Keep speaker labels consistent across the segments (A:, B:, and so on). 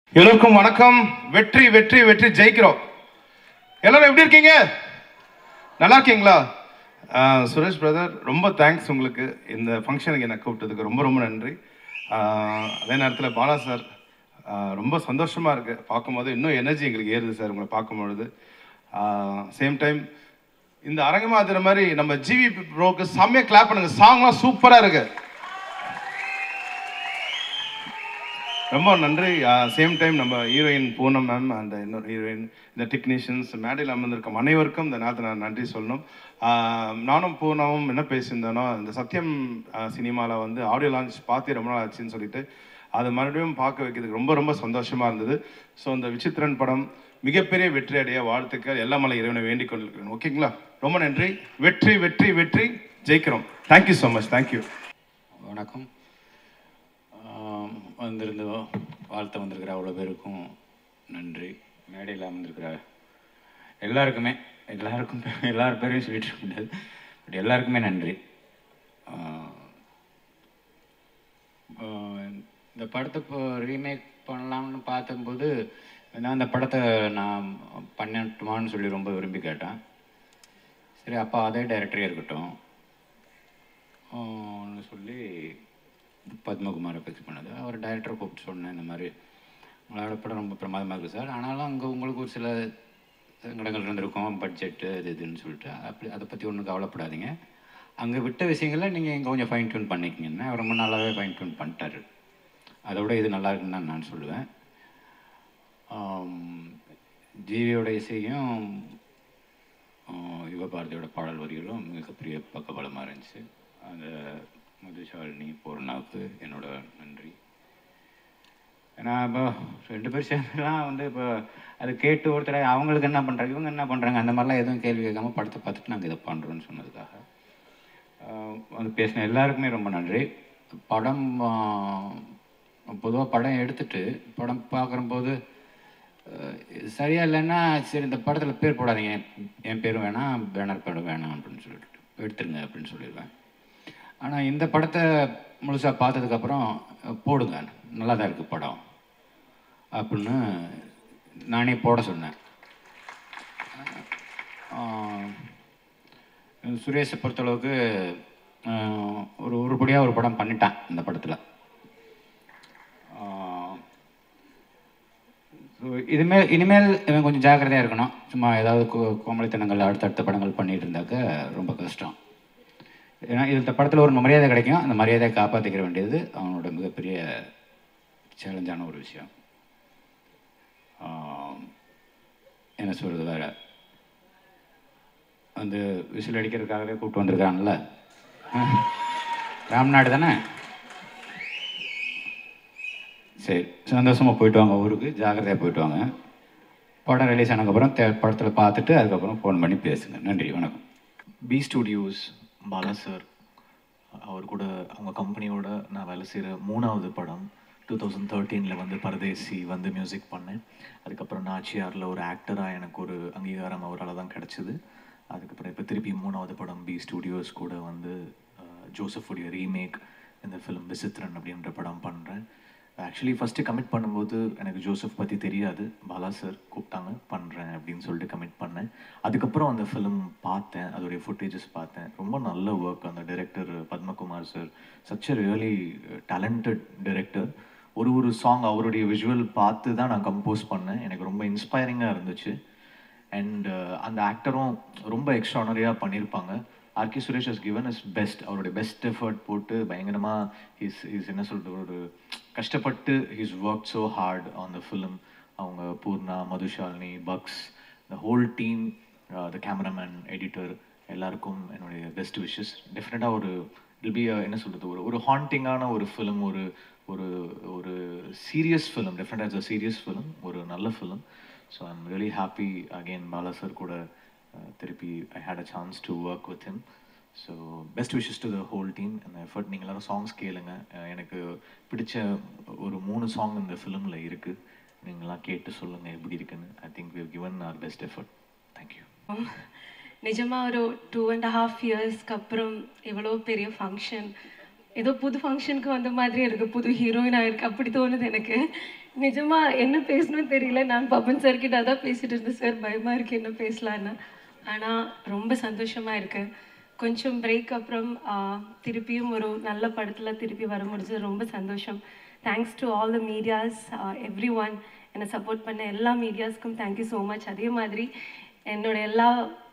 A: எல்லோருக்கும் வணக்கம் வெற்றி வெற்றி வெற்றி ஜெயிக்கிறோம் எல்லாரும் எப்படி இருக்கீங்க நல்லா இருக்கீங்களா ஆஹ் சுரேஷ் பிரதர் ரொம்ப தேங்க்ஸ் உங்களுக்கு இந்த ஃபங்க்ஷனுக்கு என்னை கூப்பிட்டதுக்கு ரொம்ப ரொம்ப நன்றி ஆஹ் அதே நேரத்தில் பாலா சார் ஆஹ் ரொம்ப சந்தோஷமாக இருக்கு பார்க்கும்போது இன்னும் எனர்ஜி எங்களுக்கு ஏறுது சார் உங்களை பார்க்கும்பொழுது சேம் டைம் இந்த அரங்கமாதிர மாதிரி நம்ம ஜிவி ப்ரோக்கு செம்மையாக கிளாப் பண்ணுங்க சாங்லாம் சூப்பராக இருக்கு ரொம்ப நன்றி சேம் டைம் நம்ம ஹீரோயின் பூனம் மேம் அண்ட் இன்னொரு ஹீரோயின் இந்த டெக்னீஷியன்ஸ் மேடையில் அமர்ந்திருக்கும் அனைவருக்கும் இந்த நேரத்தில் நான் நன்றி சொல்லணும் ஆஹ் நானும் பூனாவும் என்ன பேசியிருந்தோனோ இந்த சத்யம் சினிமாவில் வந்து ஆடியோ லான்ச் பார்த்து ரொம்ப நாள் ஆச்சுன்னு சொல்லிட்டு அது மறுபடியும் பார்க்க வைக்கிறதுக்கு ரொம்ப ரொம்ப சந்தோஷமாக இருந்தது ஸோ இந்த விசித்திரன் படம் மிகப்பெரிய வெற்றி அடைய வாழ்த்துக்கள் எல்லா மலை இறைவனை வேண்டிக் கொண்டிருக்கிறேன் ஓகேங்களா ரொம்ப நன்றி வெற்றி வெற்றி வெற்றி ஜெயிக்கிறோம் தேங்க்யூ ஸோ மச் தேங்க்யூ
B: வணக்கம் ஆம், வந்திருந்து வாழ்த்த வந்திருக்கிற அவ்வளோ பேருக்கும் நன்றி மேடையில் அமர்ந்திருக்கிற எல்லாருக்குமே எல்லாருக்கும் எல்லார் பேரையும் சொல்லிட்டு இருக்க முடியாது பட் எல்லாருக்குமே நன்றி ஆ, ஆ, இந்த படத்தை இப்போ ரீமேக் பண்ணலாம்னு பார்த்தம்போது நான் அந்த படத்தை நான் பண்ணட்டுமான்னு சொல்லி ரொம்ப விரும்பி கேட்டேன் சரி அப்போ அதே டைரக்டரே இருக்கட்டும் ன்னு சொல்லி பத்மகுமாரை ஃபிக்ஸ் பண்ணது அவர் டைரக்டரை கூப்பிட்டு சொன்னேன் இந்த மாதிரி உங்களோட படம் ரொம்ப பிரமாதமாக இருக்குது சார் ஆனாலும் அங்கே உங்களுக்கு ஒரு சில சங்கடங்கள் இருந்திருக்கும் பட்ஜெட்டு இது இதுன்னு சொல்லிட்டு அப்படி அதை பற்றி ஒன்றும் கவலைப்படாதீங்க அங்கே விட்ட விஷயங்களை நீங்கள் இங்கே கொஞ்சம் ஃபைன் டியூன் பண்ணிக்கிங்கன்னா அவர் ரொம்ப நல்லாவே ஃபைன் டியூன் பண்ணிட்டாரு அதை விட இது நல்லா இருக்குன்னு தான் நான் சொல்லுவேன் ஆம், ஜீவியோட இசையும் ஆஹ் யுகபாரதியோட பாடல் வரிகளும் மிகப்பெரிய பக்கபலமாக இருந்துச்சு அந்த மதுஷாலினி பூர்ணாவுக்கு என்னோட நன்றி ஏன்னா இப்போ ரெண்டு பேர் சேர்ந்துலாம் வந்து இப்போ அது கேட்டு ஒருத்தர் அவங்களுக்கு என்ன பண்ணுறாங்க இவங்க என்ன பண்ணுறாங்க அந்த மாதிரிலாம் எதுவும் கேள்வி கேட்காம படத்தை பார்த்துட்டு நாங்கள் இதை பண்ணுறோன்னு சொன்னதுக்காக ஆஹ் வந்து பேசின எல்லாருக்குமே ரொம்ப நன்றி படம் பொதுவாக படம் எடுத்துட்டு படம் பார்க்குறம்போது சரியா இல்லைன்னா சரி இந்த படத்தில் பேர் போடாதீங்க என் பேரும் வேணாம் பேனர் படம் வேணாம் அப்படின்னு சொல்லிட்டு எடுத்துருங்க அப்படின்னு சொல்லிடுவேன் ஆனால் இந்த படத்தை முழுசாக பார்த்ததுக்கப்புறம் போடுங்க நல்லா தான் இருக்குது படம் அப்படின்னு நானே போட சொன்னேன் ஆஹ் சுரேஷை பொறுத்தளவுக்கு ஆஹ் ஒரு உருப்படியாக ஒரு படம் பண்ணிட்டான் இந்த படத்தில் ஸோ இதுமேல் இனிமேல் இவன் கொஞ்சம் ஜாக்கிரதையாக இருக்கணும் சும்மா ஏதாவது கோ- கோமளித்தனங்கள் அடுத்தடுத்த படங்கள் பண்ணிட்டு இருந்தாக்க ரொம்ப கஷ்டம் ஏன்னா இந்த படத்தில் ஒரு மரியாதை கிடைக்கும் அந்த மரியாதையை காப்பாற்றிக்கிற வேண்டியது அவனோட மிகப்பெரிய சேலஞ்சான ஒரு விஷயம் ஆம், என்ன சொல்கிறது வேற வந்து விசில் அடிக்கிறதுக்காகவே கூப்பிட்டு வந்திருக்காங்கல்ல ராம்நாடு தானே சரி சந்தோஷமாக போயிட்டு வாங்க ஊருக்கு ஜாக்கிரதையாக போயிட்டு வாங்க படம் ரிலீஸ் ஆனதுக்கப்புறம் தே படத்தில் பார்த்துட்டு அதுக்கப்புறம் ஃபோன் பண்ணி பேசுங்க நன்றி வணக்கம்
C: பி ஸ்டுடியோஸ் பாலா சார் அவர் கூட அவங்க கம்பெனியோட நான் வேலை செய்கிற மூணாவது படம் டூ தௌசண்ட் தேர்ட்டீனில் வந்து பரதேசி வந்து மியூசிக் பண்ணேன் அதுக்கப்புறம் நாச்சியாரில் ஒரு ஆக்டராக எனக்கு ஒரு அங்கீகாரம் அவரால் தான் கிடச்சிது அதுக்கப்புறம் இப்போ திருப்பி மூணாவது படம் பி ஸ்டுடியோஸ் கூட வந்து அஹ், ஜோசஃபுடைய ரீமேக் இந்த ஃபிலிம் விசித்திரன் அப்படின்ற படம் பண்ணுறேன் ஆக்சுவலி ஃபஸ்ட்டு கமிட் பண்ணும்போது எனக்கு ஜோசப் பற்றி தெரியாது பாலா சார் கூப்பிட்டாங்க பண்ணுறேன் அப்படின்னு சொல்லிட்டு கமிட் பண்ணேன் அதுக்கப்புறம் அந்த ஃபிலிம் பார்த்தேன் அதோடைய ஃபுட்டேஜஸ் பார்த்தேன் ரொம்ப நல்ல ஒர்க் அந்த director Padmakumar sir such a really talented director ஒரு ஒரு சாங் அவருடைய விஷுவல் பார்த்து தான் நான் கம்போஸ் பண்ணேன் எனக்கு ரொம்ப இன்ஸ்பைரிங்காக இருந்துச்சு அண்ட் அந்த ஆக்டரும் ரொம்ப எக்ஸ்ட்ரானரியாக பண்ணியிருப்பாங்க RK Suresh has given is best அவருடைய பெஸ்ட் எஃபர்ட் போட்டு பயங்கரமாக ஹிஸ் ஹிஸ் என்ன சொல்கிறது ஒரு கஷ்டப்பட்டு his work so hard on the film அவங்க பூர்ணா மதுஷாலினி பக்ஸ் the whole team the cameraman editor எல்லாருக்கும் என்னுடைய பெஸ்ட் விஷஸ் டெஃபினட்டாக ஒரு இல் பி என்ன சொல்கிறது ஒரு ஒரு ஹாண்டிங்கான ஒரு ஃபிலிம் ஒரு ஒரு ஒரு சீரியஸ் ஃபிலிம் டெஃபினட்டாக இட்ஸ் அ சீரியஸ் ஃபிலிம் ஒரு நல்ல film so I'm really happy again Bala sir கூட uh, திருப்பி I had a chance to work with him so best wishes to the whole team அந்த எஃபர்ட் நீங்கள் எல்லாரும் சாங்ஸ் கேளுங்க அஹ் எனக்கு பிடிச்ச ஒரு மூணு சாங் இந்த ஃபிலிமில் இருக்குது நீங்களாம் கேட்டு சொல்லுங்கள் எப்படி இருக்குன்னு I think we given our best effort thank you
D: நிஜமாக ஒரு டூ அண்ட் ஹாஃப் இயர்ஸ்க்கு அப்புறம் இவ்வளோ பெரிய ஃபங்க்ஷன் ஏதோ புது ஃபங்க்ஷனுக்கு வந்த மாதிரி இருக்கு புது ஹீரோயினாக இருக்கு அப்படி தோணுது எனக்கு நிஜமா என்ன பேசணும்னு தெரியல நான் பப்பன் சார் கிட்ட அதான் பேசிட்டு இருந்தேன் சார் பயமா இருக்கு என்ன பேசலான்னு ஆனா ரொம்ப சந்தோஷமா இருக்கு கொஞ்சம் பிரேக் அப்புறம் ஆ, திருப்பியும் ஒரு நல்ல படத்துல திருப்பி வர முடிஞ்சது ரொம்ப சந்தோஷம் thanks to all the medias every one என்னை சப்போர்ட் பண்ண எல்லா மீடியாஸ்க்கும் தேங்க்யூ ஸோ மச் அதே மாதிரி என்னோட எல்லா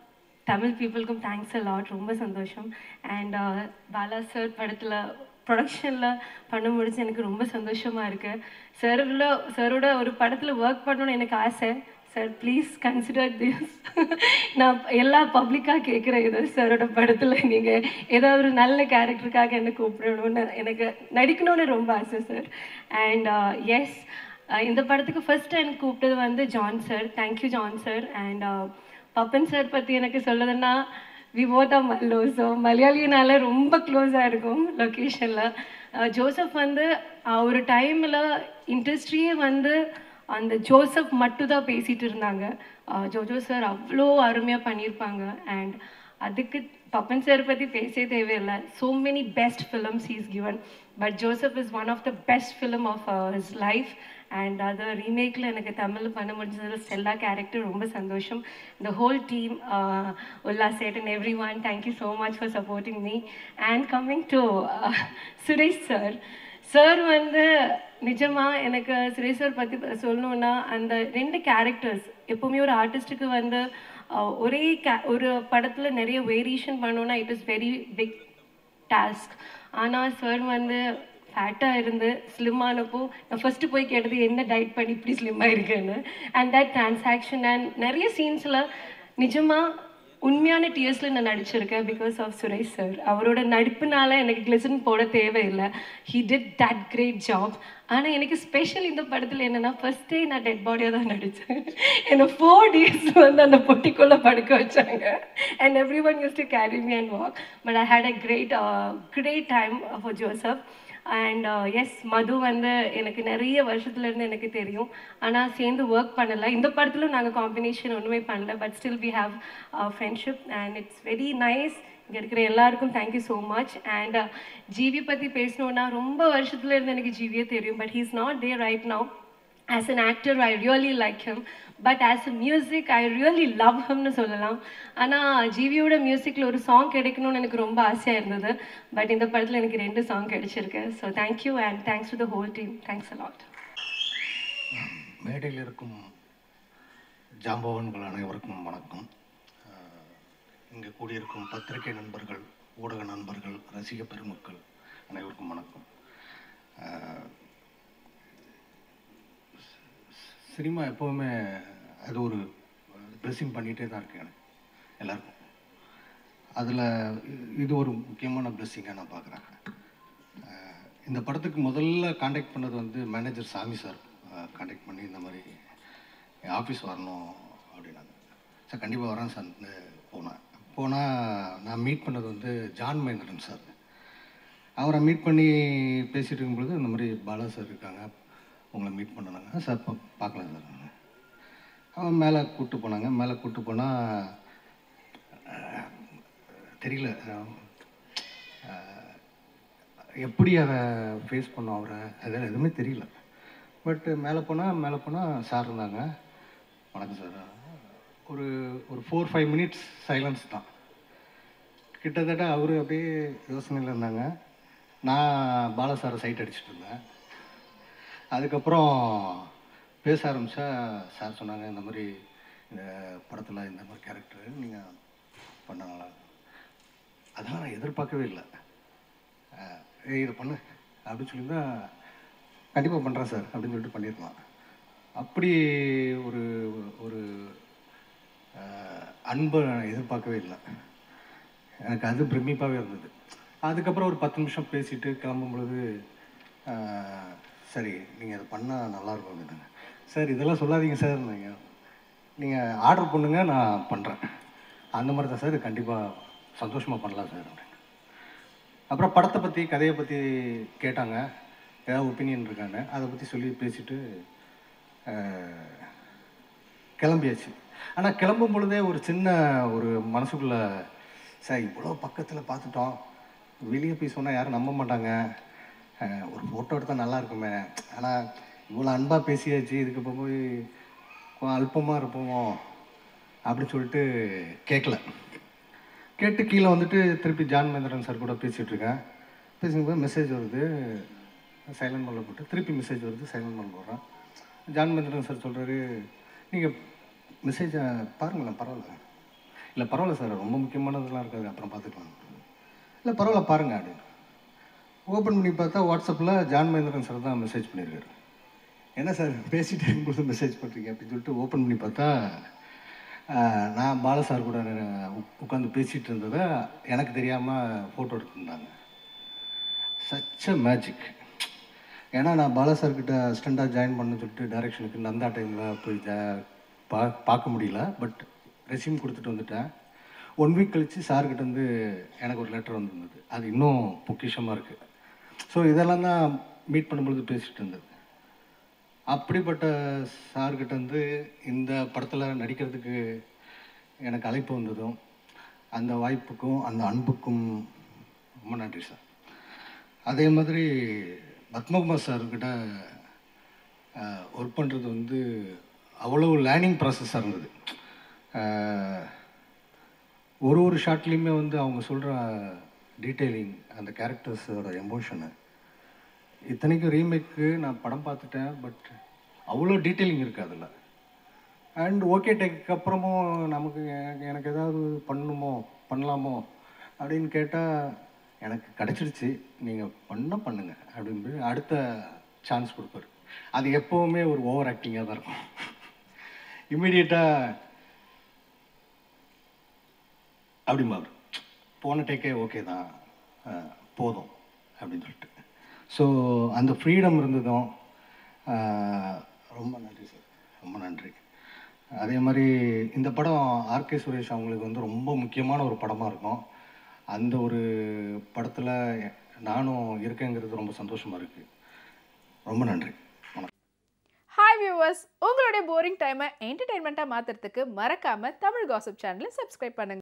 D: தமிழ் பீப்புளுக்கும் தேங்க்ஸ் அ லாட் ரொம்ப சந்தோஷம் அண்ட் பாலா சார் படத்தில் ப்ரொடக்ஷனில் பண்ண முடிச்சு எனக்கு ரொம்ப சந்தோஷமாக இருக்கு சாரோட சாரோட ஒரு படத்தில் ஒர்க் பண்ணணும்னு எனக்கு ஆசை சார் ப்ளீஸ் கன்சிடர் திஸ் நான் எல்லா பப்ளிக்காக கேட்குறேன் இது சாரோட படத்தில் நீங்கள் ஏதாவது ஒரு நல்ல கேரக்டருக்காக என்ன கூப்பிடணும்னு எனக்கு நடிக்கணும்னு ரொம்ப ஆசை சார் அண்ட் எஸ் இந்த படத்துக்கு ஃபர்ஸ்ட் எனக்கு கூப்பிட்டது வந்து John sir thank you John sir and Pappan sir பற்றி எனக்கு சொல்லுதுன்னா we both are Mallu so மலையாளினால ரொம்ப க்ளோஸாக இருக்கும் லொக்கேஷனில் ஜோசப் வந்து அஹ், ஒரு டைமில் இண்டஸ்ட்ரியே வந்து அந்த ஜோசப் மட்டும் தான் பேசிட்டு இருந்தாங்க அஹ், ஜோஜோ சார் அவ்வளோ அருமையாக பண்ணியிருப்பாங்க அண்ட் அதுக்கு பப்பன் சார் பற்றி பேசவே தேவையில்லை so many best films he's given but Joseph is one of the best film of his life and அது ரீமேக்கில் எனக்கு தமிழ் பண்ண முடிஞ்சது ஸ்டெல்லா கேரக்டர் ரொம்ப சந்தோஷம் the whole team, uh, Ulla Seth and everyone, thank you so much for supporting me. And coming to uh, Suresh sir sir வந்து நிஜமா எனக்கு சுரேஷ் சார் பற்றி சொல்லணும்னா அந்த ரெண்டு கேரக்டர்ஸ் எப்போவுமே ஒரு ஆர்டிஸ்ட்டுக்கு வந்து uh, ஒரே கே ஒரு படத்தில் நிறைய வேரியேஷன் பண்ணோன்னா it is very big task ஆனால் சார் வந்து ஃபேட்டாக இருந்து ஸ்லிம் ஆனப்போ நான் ஃபஸ்ட்டு போய் கேட்டது என்ன டயட் பண்ணி இப்படி ஸ்லிம்மாக இருக்கேன்னு அண்ட் தட் டிரான்சாக்ஷன் அண்ட் நிறைய சீன்ஸில் நிஜமாக உண்மையான டியர்ஸில் நான் நடிச்சிருக்கேன் பிகாஸ் ஆஃப் சுரேஷ் சார் அவரோட நடிப்புனால எனக்கு கிளிசன் போட தேவையில்லை he did that great job ஆனால் எனக்கு ஸ்பெஷல் இந்த படத்தில் என்னென்னா ஃபர்ஸ்ட் டே நான் டெட் பாடியாக தான் நடித்தேன் என்னை ஃபோர் டேஸ் வந்து அந்த பொட்டிக்குள்ளே படுக்க வச்சாங்க and every one use to carry me and walk but I had a great great time for Joseph and S Madhu வந்து எனக்கு நிறைய வருஷத்துல இருந்து எனக்கு தெரியும் ஆனால் சேர்ந்து ஒர்க் பண்ணலை இந்த படத்தில் நாங்கள் காம்பினேஷன் ஒன்றுமே பண்ணல but still we have friendship and it's very nice இங்கே இருக்கிற எல்லாருக்கும் thank you so much and GV பற்றி பேசணுன்னா ரொம்ப வருஷத்துல இருந்து எனக்கு ஜிவியே தெரியும் பட் ஹீஸ் நாட் டே right now as an actor I really like him but as a music I really love ஹிம்னு சொல்லலாம் ஆனால் ஜிவியோட மியூசிக்கில் ஒரு சாங் கிடைக்கணும்னு எனக்கு ரொம்ப ஆசையாக இருந்தது பட் இந்த படத்தில் எனக்கு ரெண்டு சாங் கிடைச்சிருக்கு so thank you and thanks to the whole team thanks a lot
E: மேடையில் இருக்கும் ஜாம்பவான்கள் அனைவருக்கும் வணக்கம் அஹ், இங்கே கூடியிருக்கும் பத்திரிகை நண்பர்கள் ஊடக நண்பர்கள் ரசிக பெருமக்கள் அனைவருக்கும் வணக்கம் அஹ், சினிமா எப்போவுமே அது ஒரு ப்ளெஸ்ஸிங் பண்ணிகிட்டே தான் இருக்கு எனக்கு எல்லாருக்கும் அதில் இது ஒரு முக்கியமான ப்ளெஸ்ஸிங்காக நான் பார்க்குறேன் இந்த படத்துக்கு முதல்ல காண்டாக்ட் பண்ணது வந்து மேனேஜர் சாமி சார் காண்டாக்ட் பண்ணி இந்த மாதிரி என் ஆஃபீஸ் வரணும் அப்படின்னாங்க சார் கண்டிப்பாக வரேன் சார் போனேன் போனால் நான் மீட் பண்ணது வந்து ஜான் மகேந்திரன் சார் அவரை மீட் பண்ணி பேசிட்டு இருக்கும்பொழுது இந்த மாதிரி பாலா சார் இருக்காங்க உங்களை மீட் பண்ணனாங்க சார் பா பார்க்கலாம் சார் அவன் மேலே கூப்பிட்டு போனாங்க மேலே கூப்பிட்டு போனால் தெரியல அஹ், எப்படி அதை ஃபேஸ் பண்ணோம் அவரை அதெல்லாம் எதுவுமே தெரியல பட் மேலே போனால் மேலே போனால் சார் இருந்தாங்க வணக்கம் சார் ஒரு ஒரு ஃபோர் ஃபைவ் மினிட்ஸ் சைலன்ஸ் தான் கிட்டத்தட்ட அவர் அப்படியே யோசனையில் இருந்தாங்க நான் பாலா சாரை சைட் அடிச்சிட்டு இருந்தேன் அதுக்கப்புறம் பேச ஆரம்பித்தா சார் சொன்னாங்க இந்த மாதிரி இந்த படத்தில் இந்த மாதிரி கேரக்டர் நீங்கள் பண்ணாங்களா அதெல்லாம் நான் எதிர்பார்க்கவே இல்லை அஹ், ஏய் இதை பண்ணு அப்படின்னு சொல்லியிருந்தா கண்டிப்பாக பண்ணுறேன் சார் அப்படின்னு சொல்லிட்டு பண்ணியிருக்கலாம் அப்படி ஒரு ஒரு அஹ், அன்பை நான் எதிர்பார்க்கவே இல்லை எனக்கு அது பிரமிப்பாகவே இருந்தது அதுக்கப்புறம் ஒரு பத்து நிமிஷம் பேசிட்டு கிளம்பும் பொழுது அஹ், சரி நீங்கள் அதை பண்ணால் நல்லாயிருக்கும் அப்படின்னாங்க சார் இதெல்லாம் சொல்லாதீங்க சார் நீங்கள் நீங்கள் ஆர்டர் பண்ணுங்க நான் பண்ணுறேன் அந்த மாதிரி தான் சார் கண்டிப்பாக சந்தோஷமாக பண்ணலாம் சார் அப்படின்னு அப்புறம் படத்தை பற்றி கதையை பற்றி கேட்டாங்க ஏதாவது ஒப்பீனியன் இருக்காங்க அதை பற்றி சொல்லி பேசிட்டு அஹ், கிளம்பியாச்சு ஆனால் கிளம்பும் பொழுதே ஒரு சின்ன ஒரு மனசுக்குள்ளே சார் இவ்வளோ பக்கத்தில் பார்த்துட்டோம் வெளியே போய் சொன்னால் யாரும் நம்ப மாட்டாங்க அஹ், ஒரு ஃபோட்டோ எடுத்தால் நல்லா இருக்குமே ஆனால் இவ்வளோ அன்பாக பேசியாச்சு இதுக்கு இப்போ போய் அல்பமாக இருப்போமோ அப்படின்னு சொல்லிட்டு கேட்கல கேட்டு கீழே வந்துட்டு திருப்பி ஜான் மகேந்திரன் சார் கூட பேசிகிட்டு இருக்கேன் பேசும்போது மெசேஜ் வருது சைலண்ட் மோடில் போட்டு திருப்பி மெசேஜ் வருது சைலண்ட் மோடில் போடுறேன் ஜான் மகேந்திரன் சார் சொல்கிறாரு நீங்கள் மெசேஜை பாருங்களேன் பரவாயில்ல இல்லை பரவாயில்ல சார் ரொம்ப முக்கியமானதெல்லாம் இருக்காது அப்புறம் பார்த்துக்கலாம் இல்லை பரவாயில்ல பாருங்க அப்படின்னு ஓப்பன் பண்ணி பார்த்தா வாட்ஸ்அப்பில் ஜான் மகேந்திரன் சார் தான் மெசேஜ் பண்ணியிருக்காரு என்ன சார் பேசிட்டு இருக்கும்போது மெசேஜ் பண்ணுறீங்க அப்படின்னு சொல்லிட்டு ஓப்பன் பண்ணி பார்த்தா ஆஹ், நான் பால சார் கூட உட்காந்து பேசிகிட்டு இருந்ததை எனக்கு தெரியாமல் ஃபோட்டோ எடுத்திருந்தாங்க சச்ச மேஜிக் ஏன்னா நான் பாலா சார்கிட்ட அசிஸ்டண்ட்டாக ஜாயின் பண்ண சொல்லிட்டு டைரக்ஷனுக்கு நந்தா டைமில் போய் ஜா பா பார்க்க முடியல பட் ரெஸ்யூம் கொடுத்துட்டு வந்துட்டேன் ஒன் வீக் கழித்து சார்கிட்ட வந்து எனக்கு ஒரு லெட்டர் வந்திருந்தது அது இன்னும் பொக்கிஷமாக இருக்குது ஸோ இதெல்லாம் தான் மீட் பண்ணும்பொழுது பேசிகிட்டு இருந்தது அப்படிப்பட்ட சார்கிட்ட வந்து இந்த படத்தில் நடிக்கிறதுக்கு எனக்கு அழைப்பு வந்ததும் அந்த வாய்ப்புக்கும் அந்த அன்புக்கும் ரொம்ப நன்றி சார் அதே மாதிரி பத்மகுமார் சார்கிட்ட ஒர்க் பண்ணுறது வந்து அவ்வளோ லேர்னிங் ப்ராசஸாக இருந்தது அஹ், ஒரு ஒரு ஷாட்லேயுமே வந்து அவங்க சொல்கிற டீட்டெயிலிங் அந்த கேரக்டர்ஸோட எமோஷனு இத்தனைக்கும் ரீமேக்கு நான் படம் பார்த்துட்டேன் பட் அவ்வளோ டீட்டெயிலிங் இருக்குது அதில் அண்ட் ஓகே டேக்கு அப்புறமும் நமக்கு எனக்கு- எனக்கு ஏதாவது பண்ணணுமோ பண்ணலாமோ அப்படின்னு கேட்டால் எனக்கு கிடச்சிருச்சு நீங்கள் பண்ண பண்ணுங்க அப்படின்னு அடுத்த சான்ஸ் கொடுப்பாரு அது எப்போவுமே ஒரு ஓவர் ஆக்டிங்காக தான் இருக்கும் இம்மிடியட்டாக அப்படிம்பாரு போன டேக்கே ஓகே தான் அஹ், போதும் அப்படின்னு சொல்லிட்டு ஸோ அந்த ஃப்ரீடம் இருந்ததும் அஹ், ரொம்ப நன்றி சார் ரொம்ப நன்றி அதே மாதிரி இந்த படம் ஆர்கே சுரேஷ் அவங்களுக்கு வந்து ரொம்ப முக்கியமான ஒரு படமாக இருக்கும் அந்த ஒரு படத்தில் நானும் இருக்கேங்கிறது ரொம்ப சந்தோஷமாக இருக்குது ரொம்ப நன்றி வணக்கம்
F: ஹாய் வியூவர்ஸ் உங்களுடைய போரிங் டைமை என்டர்டைன்மெண்ட்டாக மாற்றுறதுக்கு மறக்காமல் தமிழ் காசிப் சேனலை சப்ஸ்கிரைப் பண்ணுங்க